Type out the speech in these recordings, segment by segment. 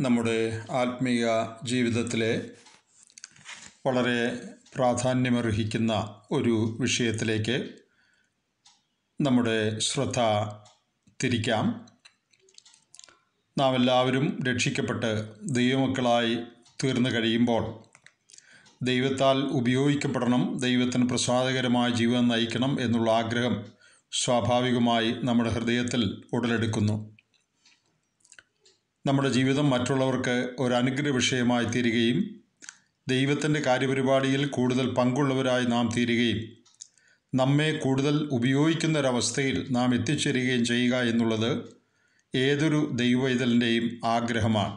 നമ്മുടെ ആത്മീയ ജീവിതത്തിലെ വളരെ പ്രാധാന്യമർഹിക്കുന്ന ഒരു വിഷയത്തിലേക്ക് നമ്മുടെ ശ്രദ്ധ തിരിക്കാം നാം എല്ലാവരും രക്ഷിക്കപ്പെട്ട് ദൈവമക്കളായി തീർന്നു കഴിയുമ്പോൾ ദൈവത്താൽ ഉപയോഗിക്കപ്പെടണം ദൈവത്തിന് പ്രസാദകരമായ ജീവിതം നയിക്കണം എന്നുള്ള ആഗ്രഹം സ്വാഭാവികമായി നമ്മുടെ ഹൃദയത്തിൽ ഉടലെടുക്കുന്നു നമ്മുടെ ജീവിതം മറ്റുള്ളവർക്ക് ഒരു അനുഗ്രഹ വിഷയമായി തീരുകയും ദൈവത്തിൻ്റെ കാര്യപരിപാടിയിൽ കൂടുതൽ പങ്കുള്ളവരായി നാം തീരുകയും നമ്മെ കൂടുതൽ ഉപയോഗിക്കുന്നൊരവസ്ഥയിൽ നാം എത്തിച്ചേരുകയും ചെയ്യുക എന്നുള്ളത് ഏതൊരു ദൈവവൈതലിൻ്റെയും ആഗ്രഹമാണ്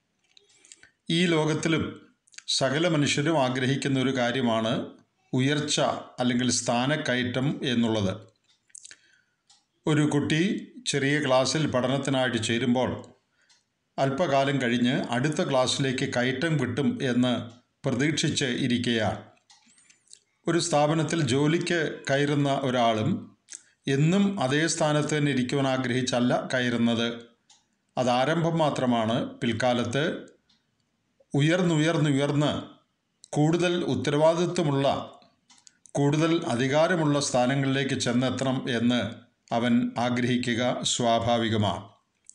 ഈ ലോകത്തിലും സകല മനുഷ്യരും ആഗ്രഹിക്കുന്ന ഒരു കാര്യമാണ് ഉയർച്ച അല്ലെങ്കിൽ സ്ഥാനക്കയറ്റം എന്നുള്ളത് ഒരു കുട്ടി ചെറിയ ക്ലാസ്സിൽ പഠനത്തിനായിട്ട് ചേരുമ്പോൾ അല്പകാലം കഴിഞ്ഞ് അടുത്ത ക്ലാസ്സിലേക്ക് കയറ്റം കിട്ടും എന്ന് പ്രതീക്ഷിച്ച് ഇരിക്കുകയാണ് ഒരു സ്ഥാപനത്തിൽ ജോലിക്ക് കയറുന്ന ഒരാളും എന്നും അതേ സ്ഥാനത്ത് തന്നെ ഇരിക്കുവാൻ ആഗ്രഹിച്ചല്ല കയറുന്നത് അത് ആരംഭം മാത്രമാണ് പിൽക്കാലത്ത് ഉയർന്നുയർന്നുയർന്ന് കൂടുതൽ ഉത്തരവാദിത്വമുള്ള കൂടുതൽ അധികാരമുള്ള സ്ഥാനങ്ങളിലേക്ക് ചെന്നെത്തണം എന്ന് അവൻ ആഗ്രഹിക്കുക സ്വാഭാവികമാണ്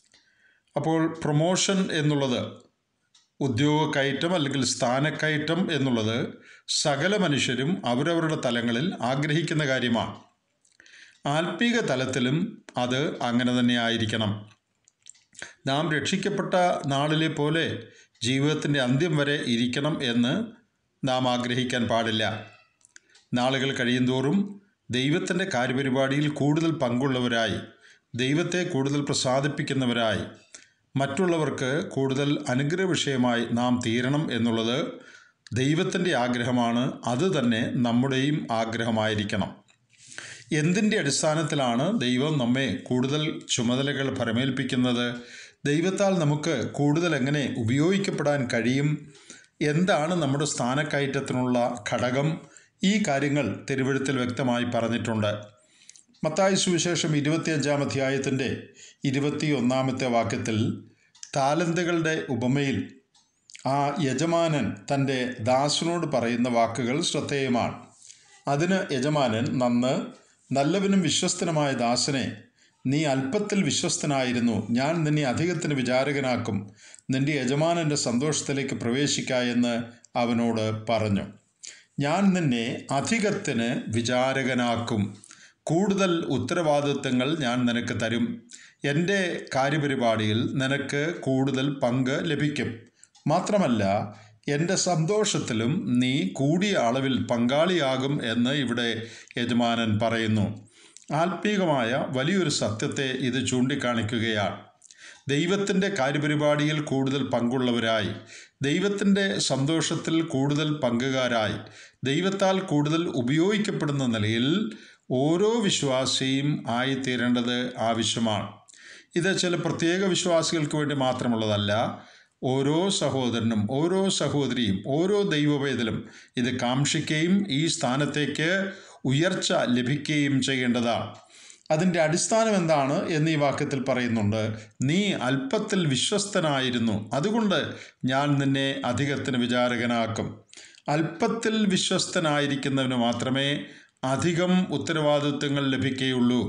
അപ്പോൾ പ്രൊമോഷൻ എന്നുള്ളത് ഉദ്യോഗ കയറ്റം അല്ലെങ്കിൽ സ്ഥാനക്കയറ്റം എന്നുള്ളത് സകല മനുഷ്യരും അവരവരുടെ തലങ്ങളിൽ ആഗ്രഹിക്കുന്ന കാര്യമാണ് ആത്മീക തലത്തിലും അത് അങ്ങനെ തന്നെ ആയിരിക്കണം നാം രക്ഷിക്കപ്പെട്ട നാളിലെ പോലെ ജീവിതത്തിൻ്റെ അന്ത്യം വരെ ഇരിക്കണം എന്ന് നാം ആഗ്രഹിക്കാൻ പാടില്ല നാളുകൾ കഴിയുന്തോറും ദൈവത്തിൻ്റെ കാര്യപരിപാടിയിൽ കൂടുതൽ പങ്കുള്ളവരായി ദൈവത്തെ കൂടുതൽ പ്രസാദിപ്പിക്കുന്നവരായി മറ്റുള്ളവർക്ക് കൂടുതൽ അനുഗ്രഹ വിഷയമായി നാം തീരണം എന്നുള്ളത് ദൈവത്തിൻ്റെ ആഗ്രഹമാണ് അത് തന്നെ നമ്മുടെയും ആഗ്രഹമായിരിക്കണം എന്തിൻ്റെ അടിസ്ഥാനത്തിലാണ് ദൈവം നമ്മെ കൂടുതൽ ചുമതലകൾ ഫലമേൽപ്പിക്കുന്നത് ദൈവത്താൽ നമുക്ക് കൂടുതൽ എങ്ങനെ ഉപയോഗിക്കപ്പെടാൻ കഴിയും എന്താണ് നമ്മുടെ സ്ഥാനക്കയറ്റത്തിനുള്ള ഘടകം ഈ കാര്യങ്ങൾ തിരുവഴുത്തിൽ വ്യക്തമായി പറഞ്ഞിട്ടുണ്ട് മത്തായി സുവിശേഷം ഇരുപത്തിയഞ്ചാം അധ്യായത്തിൻ്റെ ഇരുപത്തിയൊന്നാമത്തെ വാക്യത്തിൽ താലന്തുകളുടെ ഉപമയിൽ ആ യജമാനൻ തൻ്റെ ദാസനോട് പറയുന്ന വാക്കുകൾ ശ്രദ്ധേയമാണ് അതിന് യജമാനൻ നന്ന് നല്ലവനും വിശ്വസ്തനുമായ ദാസനെ നീ അല്പത്തിൽ വിശ്വസ്തനായിരുന്നു ഞാൻ നിന്നെ അധികത്തിന് വിചാരകനാക്കും നിന്റെ യജമാനൻ്റെ സന്തോഷത്തിലേക്ക് പ്രവേശിക്ക എന്ന് അവനോട് പറഞ്ഞു ഞാൻ നിന്നെ അധികത്തിന് വിചാരകനാക്കും കൂടുതൽ ഉത്തരവാദിത്വങ്ങൾ ഞാൻ നിനക്ക് തരും എൻ്റെ കാര്യപരിപാടിയിൽ നിനക്ക് കൂടുതൽ പങ്ക് ലഭിക്കും മാത്രമല്ല എൻ്റെ സന്തോഷത്തിലും നീ കൂടിയ അളവിൽ പങ്കാളിയാകും എന്ന് ഇവിടെ യജമാനൻ പറയുന്നു ആത്മീകമായ വലിയൊരു സത്യത്തെ ഇത് ചൂണ്ടിക്കാണിക്കുകയാണ് ദൈവത്തിൻ്റെ കാര്യപരിപാടിയിൽ കൂടുതൽ പങ്കുള്ളവരായി ദൈവത്തിൻ്റെ സന്തോഷത്തിൽ കൂടുതൽ പങ്കുകാരായി ദൈവത്താൽ കൂടുതൽ ഉപയോഗിക്കപ്പെടുന്ന നിലയിൽ ഓരോ വിശ്വാസിയും ആയിത്തീരേണ്ടത് ആവശ്യമാണ് ഇത് ചില പ്രത്യേക വിശ്വാസികൾക്ക് വേണ്ടി മാത്രമുള്ളതല്ല ഓരോ സഹോദരനും ഓരോ സഹോദരിയും ഓരോ ദൈവവേദലും ഇത് കാക്ഷിക്കുകയും ഈ സ്ഥാനത്തേക്ക് ഉയർച്ച ലഭിക്കുകയും ചെയ്യേണ്ടതാണ് അതിൻ്റെ അടിസ്ഥാനം എന്താണ് എന്ന് ഈ വാക്യത്തിൽ പറയുന്നുണ്ട് നീ അല്പത്തിൽ വിശ്വസ്തനായിരുന്നു അതുകൊണ്ട് ഞാൻ നിന്നെ അധികത്തിന് വിചാരകനാക്കും അല്പത്തിൽ വിശ്വസ്തനായിരിക്കുന്നവന് മാത്രമേ അധികം ഉത്തരവാദിത്വങ്ങൾ ലഭിക്കുകയുള്ളൂ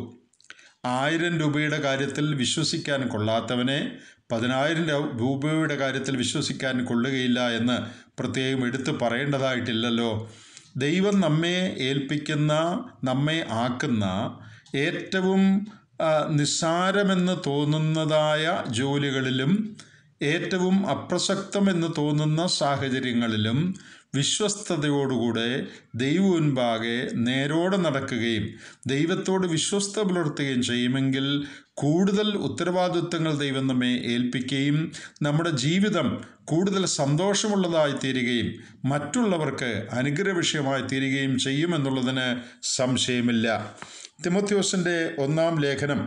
ആയിരം രൂപയുടെ കാര്യത്തിൽ വിശ്വസിക്കാൻ കൊള്ളാത്തവനെ പതിനായിരം രൂപയുടെ കാര്യത്തിൽ വിശ്വസിക്കാൻ കൊള്ളുകയില്ല എന്ന് പ്രത്യേകം എടുത്തു പറയേണ്ടതായിട്ടില്ലല്ലോ ദൈവം നമ്മെ ഏൽപ്പിക്കുന്ന നമ്മെ ആക്കുന്ന ഏറ്റവും നിസ്സാരമെന്ന് തോന്നുന്നതായ ജോലികളിലും ഏറ്റവും അപ്രസക്തമെന്ന് തോന്നുന്ന സാഹചര്യങ്ങളിലും വിശ്വസ്തയോടുകൂടെ ദൈവമുൻപാകെ നേരോടെ നടക്കുകയും ദൈവത്തോട് വിശ്വസ്ത പുലർത്തുകയും ചെയ്യുമെങ്കിൽ കൂടുതൽ ഉത്തരവാദിത്വങ്ങൾ ദൈവം നമ്മെ ഏൽപ്പിക്കുകയും നമ്മുടെ ജീവിതം കൂടുതൽ സന്തോഷമുള്ളതായി തീരുകയും മറ്റുള്ളവർക്ക് അനുഗ്രഹ വിഷയമായി തീരുകയും ചെയ്യുമെന്നുള്ളതിന് സംശയമില്ല തിമോത്യോസിൻ്റെ ഒന്നാം ലേഖനം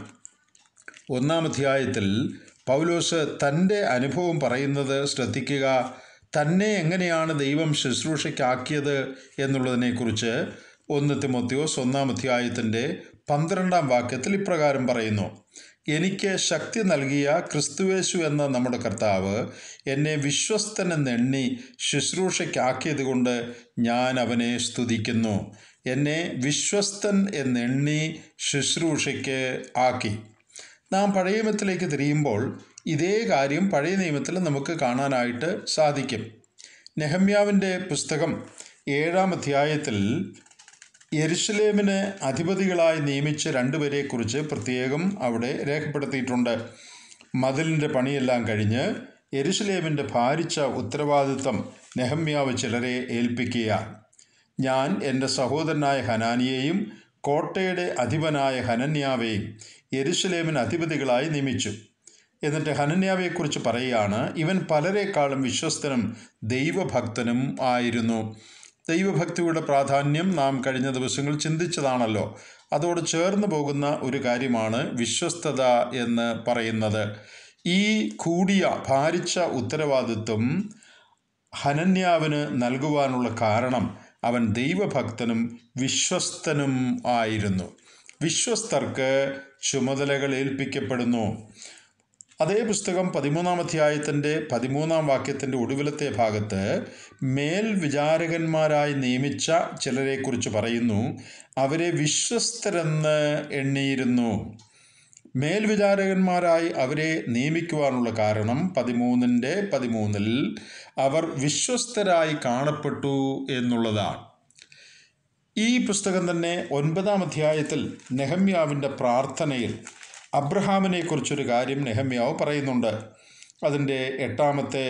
ഒന്നാം അധ്യായത്തിൽ പൗലോസ് തൻ്റെ അനുഭവം പറയുന്നത് ശ്രദ്ധിക്കുക തന്നെ എങ്ങനെയാണ് ദൈവം ശുശ്രൂഷയ്ക്കാക്കിയത് എന്നുള്ളതിനെക്കുറിച്ച് ഒന്ന് തിമോത്തിയോസ് ഒന്നാം അധ്യായത്തിൻ്റെ പന്ത്രണ്ടാം വാക്യത്തിൽ ഇപ്രകാരം പറയുന്നു എനിക്ക് ശക്തി നൽകിയ ക്രിസ്തുവേശു എന്ന നമ്മുടെ കർത്താവ് എന്നെ വിശ്വസ്തനെന്നെണ്ണി ശുശ്രൂഷയ്ക്കാക്കിയത് കൊണ്ട് ഞാൻ അവനെ സ്തുതിക്കുന്നു എന്നെ വിശ്വസ്തൻ എന്നെണ്ണി ശുശ്രൂഷയ്ക്ക് ആക്കി നാം പഴയ നിയമത്തിലേക്ക് തിരിയുമ്പോൾ ഇതേ കാര്യം പഴയ നിയമത്തിൽ നമുക്ക് കാണാനായിട്ട് സാധിക്കും നെഹമ്യാവിൻ്റെ പുസ്തകം ഏഴാം അധ്യായത്തിൽ യെരുഷലേമിന് അധിപതികളായി നിയമിച്ച രണ്ടുപേരെക്കുറിച്ച് പ്രത്യേകം അവിടെ രേഖപ്പെടുത്തിയിട്ടുണ്ട് മതിലിൻ്റെ പണിയെല്ലാം കഴിഞ്ഞ് യെരുഷലേമിൻ്റെ ഭാരിച്ച ഉത്തരവാദിത്വം നെഹമ്യാവ് ചിലരെ ഏൽപ്പിക്കുക ഞാൻ എൻ്റെ സഹോദരനായ ഹനാനിയെയും കോട്ടയുടെ അധിപനായ ഹനന്യാവെയും യെരുഷലേമിന് അധിപതികളായി നിയമിച്ചു എന്നിട്ട് ഹനന്യാവെക്കുറിച്ച് പറയുകയാണ് ഇവൻ പലരെക്കാളും വിശ്വസ്തനും ദൈവഭക്തനും ആയിരുന്നു ദൈവഭക്തിയുടെ പ്രാധാന്യം നാം കഴിഞ്ഞ ദിവസങ്ങൾ ചിന്തിച്ചതാണല്ലോ അതോട് ചേർന്ന് പോകുന്ന ഒരു കാര്യമാണ് വിശ്വസ്തത എന്ന് പറയുന്നത് ഈ കൂടിയ ഭാരിച്ച ഉത്തരവാദിത്വം ഹനന്യാവിന് നൽകുവാനുള്ള കാരണം അവൻ ദൈവഭക്തനും വിശ്വസ്തനും ആയിരുന്നു വിശ്വസ്തർക്ക് ചുമതലകൾ ഏൽപ്പിക്കപ്പെടുന്നു അതേ പുസ്തകം പതിമൂന്നാം അധ്യായത്തിൻ്റെ പതിമൂന്നാം വാക്യത്തിൻ്റെ ഒടുവിലത്തെ ഭാഗത്ത് മേൽ വിചാരകന്മാരായി നിയമിച്ച ചിലരെക്കുറിച്ച് പറയുന്നു അവരെ വിശ്വസ്തരെന്ന് എണ്ണിയിരുന്നു മേൽവിചാരകന്മാരായി അവരെ നിയമിക്കുവാനുള്ള കാരണം പതിമൂന്നിൻ്റെ പതിമൂന്നിൽ അവർ വിശ്വസ്തരായി കാണപ്പെട്ടു എന്നുള്ളതാണ് ഈ പുസ്തകം തന്നെ ഒൻപതാം അധ്യായത്തിൽ നെഹമ്യാവിൻ്റെ പ്രാർത്ഥനയിൽ അബ്രഹാമിനെക്കുറിച്ചൊരു കാര്യം നെഹമ്യാവ് പറയുന്നുണ്ട് അതിൻ്റെ എട്ടാമത്തെ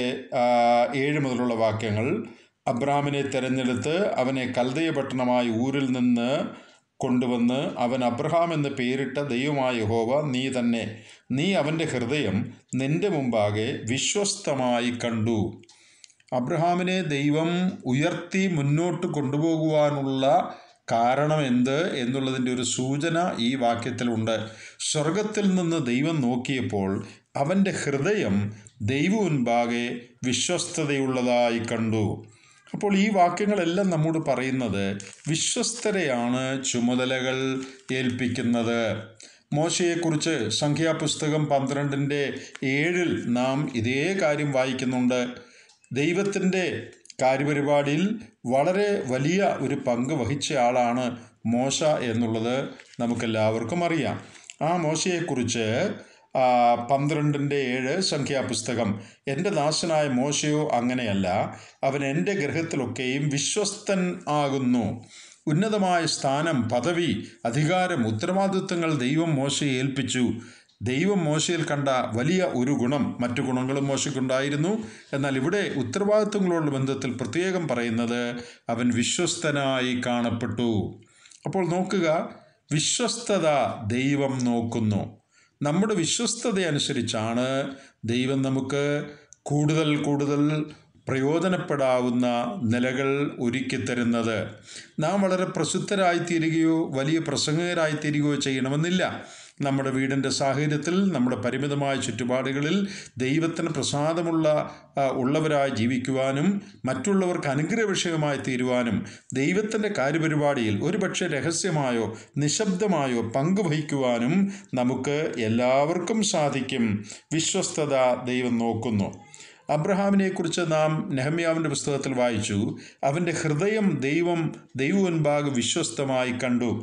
ഏഴ് മുതലുള്ള വാക്യങ്ങൾ അബ്രഹാമിനെ തിരഞ്ഞെടുത്ത് അവനെ കൽദയ പട്ടണമായ ഊരിൽ നിന്ന് കൊണ്ടുവന്ന് അവൻ അബ്രഹാം എന്ന് പേരിട്ട ദൈവമായ യഹോവ നീ തന്നെ നീ അവൻ്റെ ഹൃദയം നിന്റെ മുമ്പാകെ വിശ്വസ്തമായി കണ്ടു അബ്രഹാമിനെ ദൈവം ഉയർത്തി മുന്നോട്ട് കൊണ്ടുപോകുവാനുള്ള കാരണം എന്ത് എന്നുള്ളതിൻ്റെ ഒരു സൂചന ഈ വാക്യത്തിലുണ്ട് സ്വർഗത്തിൽ നിന്ന് ദൈവം നോക്കിയപ്പോൾ അവൻ്റെ ഹൃദയം ദൈവ മുൻപാകെ വിശ്വസ്തതയുള്ളതായി കണ്ടു അപ്പോൾ ഈ വാക്യങ്ങളെല്ലാം നമ്മോട് പറയുന്നത് വിശ്വസ്തരെയാണ് ചുമതലകൾ ഏൽപ്പിക്കുന്നത് മോശയെക്കുറിച്ച് സംഖ്യാപുസ്തകം പന്ത്രണ്ടിൻ്റെ ഏഴിൽ നാം ഇതേ കാര്യം വായിക്കുന്നുണ്ട് ദൈവത്തിൻ്റെ കാര്യപരിപാടിയിൽ വളരെ വലിയ ഒരു പങ്ക് വഹിച്ച ആളാണ് മോശ എന്നുള്ളത് നമുക്കെല്ലാവർക്കും അറിയാം ആ മോശയെക്കുറിച്ച് പന്ത്രണ്ടിൻ്റെ ഏഴ് സംഖ്യാപുസ്തകം എൻ്റെ ദാസനായ മോശയോ അങ്ങനെയല്ല അവൻ എൻ്റെ ഗ്രഹത്തിലൊക്കെയും വിശ്വസ്തൻ ആകുന്നു ഉന്നതമായ സ്ഥാനം പദവി അധികാരം ഉത്തരവാദിത്വങ്ങൾ ദൈവം മോശയെ ഏൽപ്പിച്ചു ദൈവം മോശയിൽ കണ്ട വലിയ ഒരു ഗുണം മറ്റു ഗുണങ്ങളും മോശയ്ക്കുണ്ടായിരുന്നു എന്നാൽ ഇവിടെ ഉത്തരവാദിത്വങ്ങളോടുള്ള ബന്ധത്തിൽ പ്രത്യേകം പറയുന്നത് അവൻ വിശ്വസ്തനായി കാണപ്പെട്ടു അപ്പോൾ നോക്കുക വിശ്വസ്തത ദൈവം നോക്കുന്നു നമ്മുടെ വിശ്വസ്തത അനുസരിച്ചാണ് ദൈവം നമുക്ക് കൂടുതൽ കൂടുതൽ പ്രയോജനപ്പെടാവുന്ന നിലകൾ ഒരുക്കി തരുന്നത് നാം വളരെ പ്രസിദ്ധരായിത്തീരുകയോ വലിയ പ്രസംഗകരായിത്തീരുകയോ ചെയ്യണമെന്നില്ല നമ്മുടെ വീടിൻ്റെ സാഹചര്യത്തിൽ നമ്മുടെ പരിമിതമായ ചുറ്റുപാടുകളിൽ ദൈവത്തിന് പ്രസാദമുള്ള ഉള്ളവരായി ജീവിക്കുവാനും മറ്റുള്ളവർക്ക് അനുഗ്രഹ വിഷയമായി തീരുവാനും ദൈവത്തിൻ്റെ കാര്യപരിപാടിയിൽ ഒരുപക്ഷെ രഹസ്യമായോ നിശബ്ദമായോ പങ്കുവഹിക്കുവാനും നമുക്ക് എല്ലാവർക്കും സാധിക്കും വിശ്വസ്തത ദൈവം നോക്കുന്നു അബ്രഹാമിനെക്കുറിച്ച് നാം നെഹമ്യാവിൻ്റെ പുസ്തകത്തിൽ വായിച്ചു അവൻ്റെ ഹൃദയം ദൈവം ദൈവമുൻപാകെ വിശ്വസ്തമായി കണ്ടു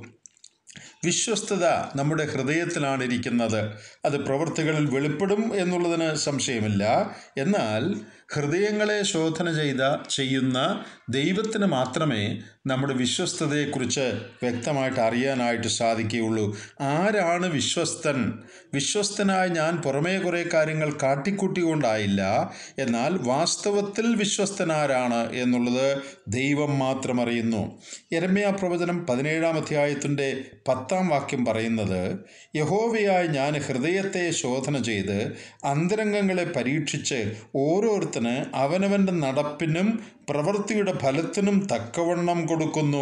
വിശ്വസ്തത നമ്മുടെ ഹൃദയത്തിലാണ് ഇരിക്കുന്നത് അത് പ്രവൃത്തികളിൽ വെളിപ്പെടും എന്നുള്ളതിന് സംശയമില്ല എന്നാൽ ഹൃദയങ്ങളെ ശോധന ചെയ്ത ചെയ്യുന്ന ദൈവത്തിന് മാത്രമേ നമ്മുടെ വിശ്വസ്തതയെക്കുറിച്ച് വ്യക്തമായിട്ട് അറിയാനായിട്ട് സാധിക്കുകയുള്ളൂ ആരാണ് വിശ്വസ്തൻ വിശ്വസ്തനായി ഞാൻ പുറമേ കുറേ കാര്യങ്ങൾ കാട്ടിക്കൂട്ടിക്കൊണ്ടായില്ല എന്നാൽ വാസ്തവത്തിൽ വിശ്വസ്തനാരാണ് എന്നുള്ളത് ദൈവം മാത്രം അറിയുന്നു എരമ്യ പ്രവചനം പതിനേഴാം അധ്യായത്തിൻ്റെ പത്താം വാക്യം പറയുന്നത് യഹോവയായി ഞാൻ ഹൃദയത്തെ ശോധന ചെയ്ത് അന്തരംഗങ്ങളെ പരീക്ഷിച്ച് ഓരോരുത്തർ അവനവൻ്റെ നടപ്പിനും പ്രവൃത്തിയുടെ ഫലത്തിനും തക്കവണ്ണം കൊടുക്കുന്നു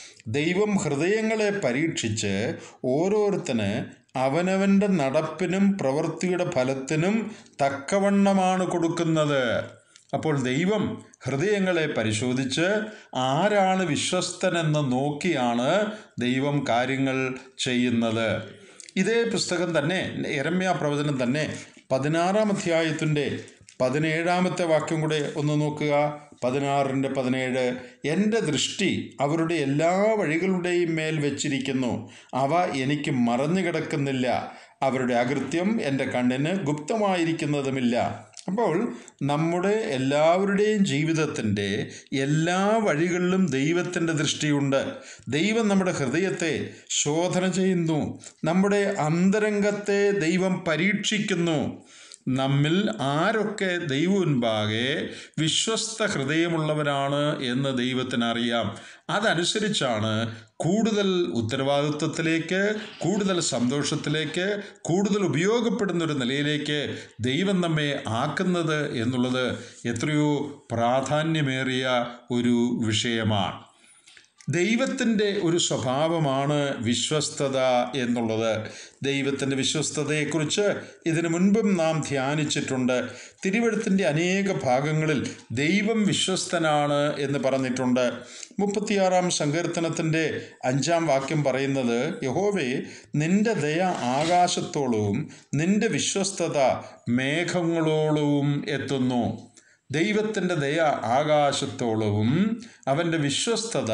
ദൈവം ഹൃദയങ്ങളെ പരീക്ഷിച്ച് ഓരോരുത്തന് അവനവൻ്റെ നടപ്പിനും പ്രവൃത്തിയുടെ ഫലത്തിനും തക്കവണ്ണമാണ് കൊടുക്കുന്നത് അപ്പോൾ ദൈവം ഹൃദയങ്ങളെ പരിശോധിച്ച് ആരാണ് വിശ്വസ്തനെന്ന് നോക്കിയാണ് ദൈവം കാര്യങ്ങൾ ചെയ്യുന്നത് ഇതേ പുസ്തകം തന്നെ എരമ്യ പ്രവചനം തന്നെ പതിനാറാം അധ്യായത്തിൻ്റെ പതിനേഴാമത്തെ വാക്യം കൂടെ ഒന്ന് നോക്കുക പതിനാറിൻ്റെ പതിനേഴ് എൻ്റെ ദൃഷ്ടി അവരുടെ എല്ലാ വഴികളുടെയും മേൽ വെച്ചിരിക്കുന്നു അവ എനിക്ക് മറഞ്ഞു കിടക്കുന്നില്ല അവരുടെ അകൃത്യം എൻ്റെ കണ്ണിന് ഗുപ്തമായിരിക്കുന്നതുമില്ല അപ്പോൾ നമ്മുടെ എല്ലാവരുടെയും ജീവിതത്തിൻ്റെ എല്ലാ വഴികളിലും ദൈവത്തിൻ്റെ ദൃഷ്ടിയുണ്ട് ദൈവം നമ്മുടെ ഹൃദയത്തെ ശോധന ചെയ്യുന്നു നമ്മുടെ അന്തരംഗത്തെ ദൈവം പരീക്ഷിക്കുന്നു നമ്മിൽ ആരൊക്കെ ദൈവമുൻപാകെ വിശ്വസ്ത ഹൃദയമുള്ളവരാണ് എന്ന് ദൈവത്തിന് അറിയാം അതനുസരിച്ചാണ് കൂടുതൽ ഉത്തരവാദിത്വത്തിലേക്ക് കൂടുതൽ സന്തോഷത്തിലേക്ക് കൂടുതൽ ഉപയോഗപ്പെടുന്ന ഒരു നിലയിലേക്ക് ദൈവം നമ്മെ ആക്കുന്നത് എന്നുള്ളത് എത്രയോ പ്രാധാന്യമേറിയ ഒരു വിഷയമാണ് ദൈവത്തിൻ്റെ ഒരു സ്വഭാവമാണ് വിശ്വസ്തത എന്നുള്ളത് ദൈവത്തിൻ്റെ വിശ്വസ്തതയെക്കുറിച്ച് ഇതിനു മുൻപും നാം ധ്യാനിച്ചിട്ടുണ്ട് തിരുവഴുത്തിൻ്റെ അനേക ഭാഗങ്ങളിൽ ദൈവം വിശ്വസ്തനാണ് എന്ന് പറഞ്ഞിട്ടുണ്ട് മുപ്പത്തിയാറാം സങ്കീർത്തനത്തിൻ്റെ അഞ്ചാം വാക്യം പറയുന്നത് യഹോവേ നിന്റെ ദയ ആകാശത്തോളവും നിന്റെ വിശ്വസ്തത മേഘങ്ങളോളവും എത്തുന്നു ദൈവത്തിൻ്റെ ദയ ആകാശത്തോളവും അവൻ്റെ വിശ്വസ്തത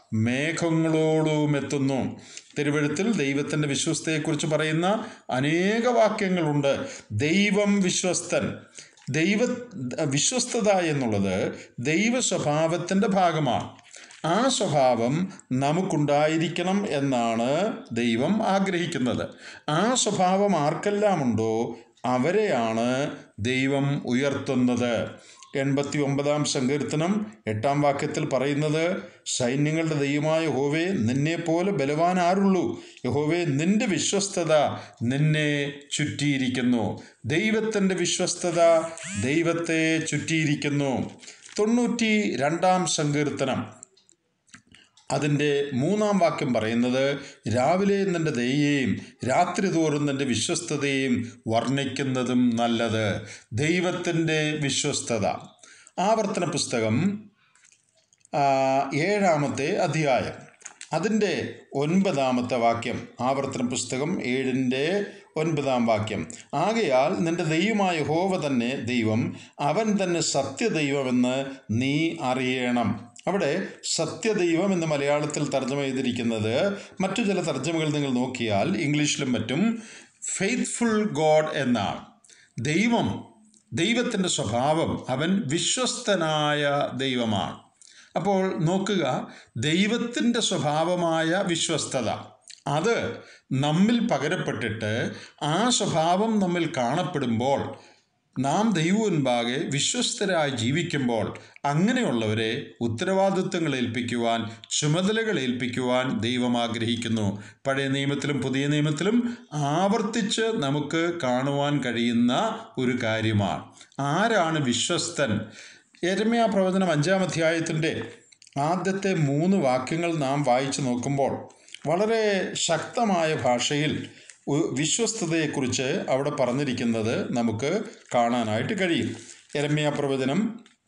മേഘങ്ങളോളവും എത്തുന്നു തിരുവഴുത്തിൽ ദൈവത്തിൻ്റെ വിശ്വസ്തയെക്കുറിച്ച് പറയുന്ന അനേക വാക്യങ്ങളുണ്ട് ദൈവം വിശ്വസ്തൻ ദൈവ വിശ്വസ്തത എന്നുള്ളത് ദൈവ സ്വഭാവത്തിൻ്റെ ഭാഗമാണ് ആ സ്വഭാവം നമുക്കുണ്ടായിരിക്കണം എന്നാണ് ദൈവം ആഗ്രഹിക്കുന്നത് ആ സ്വഭാവം ആർക്കെല്ലാമുണ്ടോ അവരെയാണ് ദൈവം ഉയർത്തുന്നത് എൺപത്തി ഒമ്പതാം സങ്കീർത്തനം എട്ടാം വാക്യത്തിൽ പറയുന്നത് സൈന്യങ്ങളുടെ ദൈവമായ യഹോവേ നിന്നെപ്പോലെ ബലവാൻ ആരുള്ളൂ യഹോവേ നിന്റെ വിശ്വസ്തത നിന്നെ ചുറ്റിയിരിക്കുന്നു ദൈവത്തിൻ്റെ വിശ്വസ്തത ദൈവത്തെ ചുറ്റിയിരിക്കുന്നു തൊണ്ണൂറ്റി രണ്ടാം സങ്കീർത്തനം അതിൻ്റെ മൂന്നാം വാക്യം പറയുന്നത് രാവിലെ നിൻ്റെ ദയയെയും രാത്രി തോറും നിൻ്റെ വിശ്വസ്തതയും വർണ്ണിക്കുന്നതും നല്ലത് ദൈവത്തിൻ്റെ വിശ്വസ്തത ആവർത്തന പുസ്തകം ആ, ഏഴാമത്തെ അധ്യായം അതിൻ്റെ ഒൻപതാമത്തെ വാക്യം ആവർത്തന പുസ്തകം ഏഴിൻ്റെ ഒൻപതാം വാക്യം ആകയാൽ നിന്റെ ദൈവമായ ഹോവ തന്നെ ദൈവം അവൻ തന്നെ സത്യദൈവമെന്ന് നീ അറിയണം അവിടെ സത്യദൈവം എന്ന് മലയാളത്തിൽ തർജ്ജമ ചെയ്തിരിക്കുന്നത് മറ്റു ചില തർജ്ജമകൾ നിങ്ങൾ നോക്കിയാൽ ഇംഗ്ലീഷിലും മറ്റും ഫെയ്ത്ത്ഫുൾ ഗോഡ് എന്നാണ് ദൈവം ദൈവത്തിൻ്റെ സ്വഭാവം അവൻ വിശ്വസ്തനായ ദൈവമാണ് അപ്പോൾ നോക്കുക ദൈവത്തിൻ്റെ സ്വഭാവമായ വിശ്വസ്തത അത് നമ്മിൽ പകരപ്പെട്ടിട്ട് ആ സ്വഭാവം നമ്മിൽ കാണപ്പെടുമ്പോൾ നാം ദൈവമുൻപാകെ വിശ്വസ്തരായി ജീവിക്കുമ്പോൾ അങ്ങനെയുള്ളവരെ ഉത്തരവാദിത്വങ്ങൾ ഏൽപ്പിക്കുവാൻ ചുമതലകൾ ഏൽപ്പിക്കുവാൻ ദൈവം ആഗ്രഹിക്കുന്നു പഴയ നിയമത്തിലും പുതിയ നിയമത്തിലും ആവർത്തിച്ച് നമുക്ക് കാണുവാൻ കഴിയുന്ന ഒരു കാര്യമാണ് ആരാണ് വിശ്വസ്തൻ എരമ്യ പ്രവചനം അഞ്ചാം അധ്യായത്തിൻ്റെ ആദ്യത്തെ മൂന്ന് വാക്യങ്ങൾ നാം വായിച്ചു നോക്കുമ്പോൾ വളരെ ശക്തമായ ഭാഷയിൽ ഒരു വിശ്വസ്തതയെക്കുറിച്ച് അവിടെ പറഞ്ഞിരിക്കുന്നത് നമുക്ക് കാണാനായിട്ട് കഴിയും എരമ്യ പ്രവചനം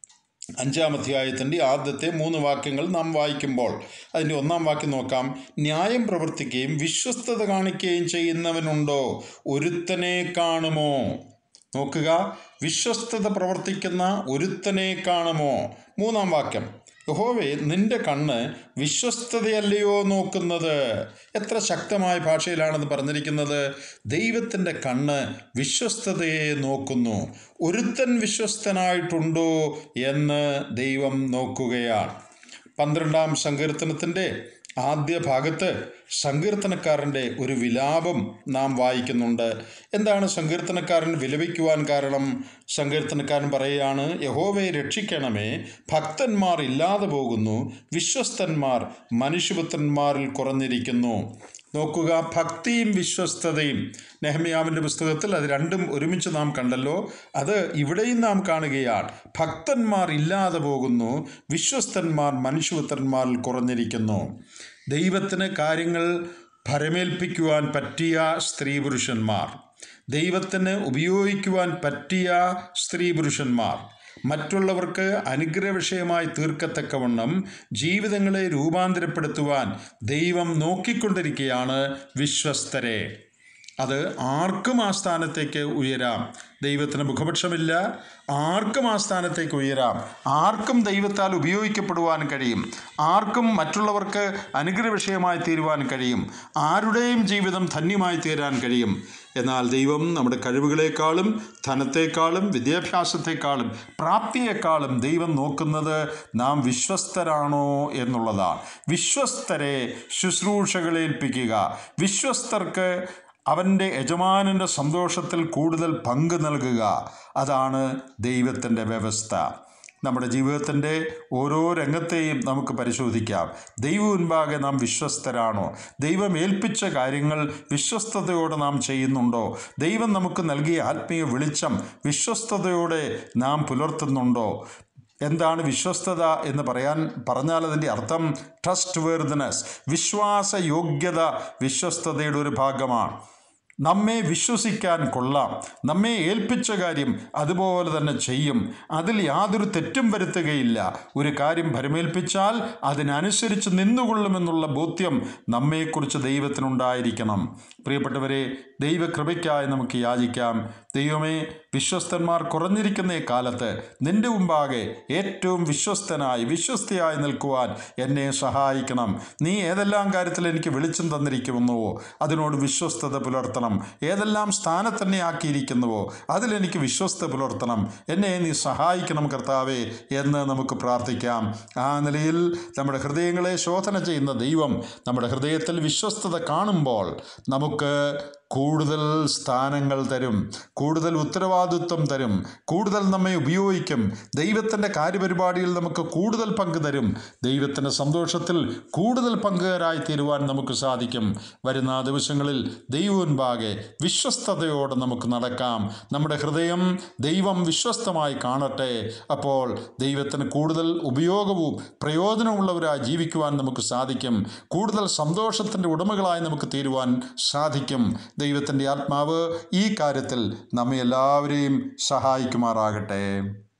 അഞ്ചാം അധ്യായത്തിൻ്റെ ആദ്യത്തെ മൂന്ന് വാക്യങ്ങൾ നാം വായിക്കുമ്പോൾ അതിൻ്റെ ഒന്നാം വാക്യം നോക്കാം ന്യായം പ്രവർത്തിക്കുകയും വിശ്വസ്തത കാണിക്കുകയും ചെയ്യുന്നവനുണ്ടോ ഒരുത്തനെ കാണുമോ നോക്കുക വിശ്വസ്തത പ്രവർത്തിക്കുന്ന ഒരുത്തനെ കാണുമോ മൂന്നാം വാക്യം യഹോവേ നിന്റെ കണ്ണ് വിശ്വസ്തതയല്ലയോ നോക്കുന്നത് എത്ര ശക്തമായ ഭാഷയിലാണെന്ന് പറഞ്ഞിരിക്കുന്നത് ദൈവത്തിൻ്റെ കണ്ണ് വിശ്വസ്തതയെ നോക്കുന്നു ഒരുത്തൻ വിശ്വസ്തനായിട്ടുണ്ടോ എന്ന് ദൈവം നോക്കുകയാണ് പന്ത്രണ്ടാം സങ്കീർത്തനത്തിൻ്റെ ആദ്യ ഭാഗത്ത് സങ്കീർത്തനക്കാരൻ്റെ ഒരു വിലാപം നാം വായിക്കുന്നുണ്ട് എന്താണ് സങ്കീർത്തനക്കാരൻ വിലപിക്കുവാൻ കാരണം സങ്കീർത്തനക്കാരൻ പറയുകയാണ് യഹോവയെ രക്ഷിക്കണമേ ഭക്തന്മാർ ഇല്ലാതെ പോകുന്നു വിശ്വസ്തന്മാർ മനുഷ്യപുത്രന്മാരിൽ കുറഞ്ഞിരിക്കുന്നു നോക്കുക ഭക്തിയും വിശ്വസ്തതയും നെഹമ്യാവിൻ്റെ പുസ്തകത്തിൽ അത് രണ്ടും ഒരുമിച്ച് നാം കണ്ടല്ലോ അത് ഇവിടെയും നാം കാണുകയാണ് ഭക്തന്മാർ ഇല്ലാതെ പോകുന്നു വിശ്വസ്തന്മാർ മനുഷ്യപുത്രന്മാരിൽ കുറഞ്ഞിരിക്കുന്നു ദൈവത്തിന് കാര്യങ്ങൾ ഭരമേൽപ്പിക്കുവാൻ പറ്റിയ സ്ത്രീ പുരുഷന്മാർ ദൈവത്തിന് ഉപയോഗിക്കുവാൻ പറ്റിയ സ്ത്രീ പുരുഷന്മാർ മറ്റുള്ളവർക്ക് അനുഗ്രഹ വിഷയമായി തീർക്കത്തക്കവണ്ണം ജീവിതങ്ങളെ രൂപാന്തരപ്പെടുത്തുവാൻ ദൈവം നോക്കിക്കൊണ്ടിരിക്കുകയാണ് വിശ്വസ്തരെ അത് ആർക്കും ആ സ്ഥാനത്തേക്ക് ഉയരാം ദൈവത്തിന് മുഖപക്ഷമില്ല ആർക്കും ആ സ്ഥാനത്തേക്ക് ഉയരാം ആർക്കും ദൈവത്താൽ ഉപയോഗിക്കപ്പെടുവാൻ കഴിയും ആർക്കും മറ്റുള്ളവർക്ക് അനുഗ്രഹ വിഷയമായി തീരുവാൻ കഴിയും ആരുടെയും ജീവിതം ധന്യമായി തീരാൻ കഴിയും എന്നാൽ ദൈവം നമ്മുടെ കഴിവുകളെക്കാളും ധനത്തെക്കാളും വിദ്യാഭ്യാസത്തെക്കാളും പ്രാപ്തിയെക്കാളും ദൈവം നോക്കുന്നത് നാം വിശ്വസ്തരാണോ എന്നുള്ളതാണ് വിശ്വസ്തരെ ശുശ്രൂഷകളേൽപ്പിക്കുക വിശ്വസ്തർക്ക് അവൻ്റെ യജമാനൻ്റെ സന്തോഷത്തിൽ കൂടുതൽ പങ്ക് നൽകുക അതാണ് ദൈവത്തിൻ്റെ വ്യവസ്ഥ നമ്മുടെ ജീവിതത്തിൻ്റെ ഓരോ രംഗത്തെയും നമുക്ക് പരിശോധിക്കാം ദൈവ മുൻപാകെ നാം വിശ്വസ്തരാണോ ദൈവം ഏൽപ്പിച്ച കാര്യങ്ങൾ വിശ്വസ്തയോടെ നാം ചെയ്യുന്നുണ്ടോ ദൈവം നമുക്ക് നൽകിയ ആത്മീയ വെളിച്ചം വിശ്വസ്തയോടെ നാം പുലർത്തുന്നുണ്ടോ എന്താണ് വിശ്വസ്തത എന്ന് പറയാൻ പറഞ്ഞാൽ അതിൻ്റെ അർത്ഥം ട്രസ്റ്റ് വേർദ്നെസ് വിശ്വാസയോഗ്യത വിശ്വസ്തതയുടെ ഒരു ഭാഗമാണ് നമ്മെ വിശ്വസിക്കാൻ കൊള്ളാം നമ്മെ ഏൽപ്പിച്ച കാര്യം അതുപോലെ തന്നെ ചെയ്യും അതിൽ യാതൊരു തെറ്റും വരുത്തുകയില്ല ഒരു കാര്യം ഭരമേൽപ്പിച്ചാൽ അതിനനുസരിച്ച് നിന്നുകൊള്ളുമെന്നുള്ള ബോധ്യം നമ്മെക്കുറിച്ച് ദൈവത്തിനുണ്ടായിരിക്കണം പ്രിയപ്പെട്ടവരെ ദൈവകൃപയ്ക്കായി നമുക്ക് യാചിക്കാം ദൈവമേ വിശ്വസ്തന്മാർ കുറഞ്ഞിരിക്കുന്ന ഈ കാലത്ത് നിന്റെ മുമ്പാകെ ഏറ്റവും വിശ്വസ്തനായി വിശ്വസ്തയായി നിൽക്കുവാൻ എന്നെ സഹായിക്കണം നീ ഏതെല്ലാം കാര്യത്തിൽ എനിക്ക് വെളിച്ചം തന്നിരിക്കുന്നുവോ അതിനോട് വിശ്വസ്തത പുലർത്തണം ഏതെല്ലാം സ്ഥാനത്തന്നെ ആക്കിയിരിക്കുന്നുവോ അതിലെനിക്ക് വിശ്വസ്ത പുലർത്തണം എന്നെ നീ സഹായിക്കണം കർത്താവേ എന്ന് നമുക്ക് പ്രാർത്ഥിക്കാം ആ നിലയിൽ നമ്മുടെ ഹൃദയങ്ങളെ ശോധന ചെയ്യുന്ന ദൈവം നമ്മുടെ ഹൃദയത്തിൽ വിശ്വസ്തത കാണുമ്പോൾ നമുക്ക് കൂടുതൽ സ്ഥാനങ്ങൾ തരും കൂടുതൽ ഉത്തരവാദിത്വം തരും കൂടുതൽ നമ്മെ ഉപയോഗിക്കും ദൈവത്തിൻ്റെ കാര്യപരിപാടിയിൽ നമുക്ക് കൂടുതൽ പങ്ക് തരും ദൈവത്തിൻ്റെ സന്തോഷത്തിൽ കൂടുതൽ പങ്കുകാരായി തീരുവാൻ നമുക്ക് സാധിക്കും വരുന്ന ദിവസങ്ങളിൽ ദൈവമുൻപാകെ വിശ്വസ്തയോടെ നമുക്ക് നടക്കാം നമ്മുടെ ഹൃദയം ദൈവം വിശ്വസ്തമായി കാണട്ടെ അപ്പോൾ ദൈവത്തിന് കൂടുതൽ ഉപയോഗവും പ്രയോജനമുള്ളവരായി ജീവിക്കുവാൻ നമുക്ക് സാധിക്കും കൂടുതൽ സന്തോഷത്തിൻ്റെ ഉടമകളായി നമുക്ക് തീരുവാൻ സാധിക്കും ദൈവത്തിൻ്റെ ആത്മാവ് ഈ കാര്യത്തിൽ നമ്മെ എല്ലാവരെയും സഹായിക്കുമാറാകട്ടെ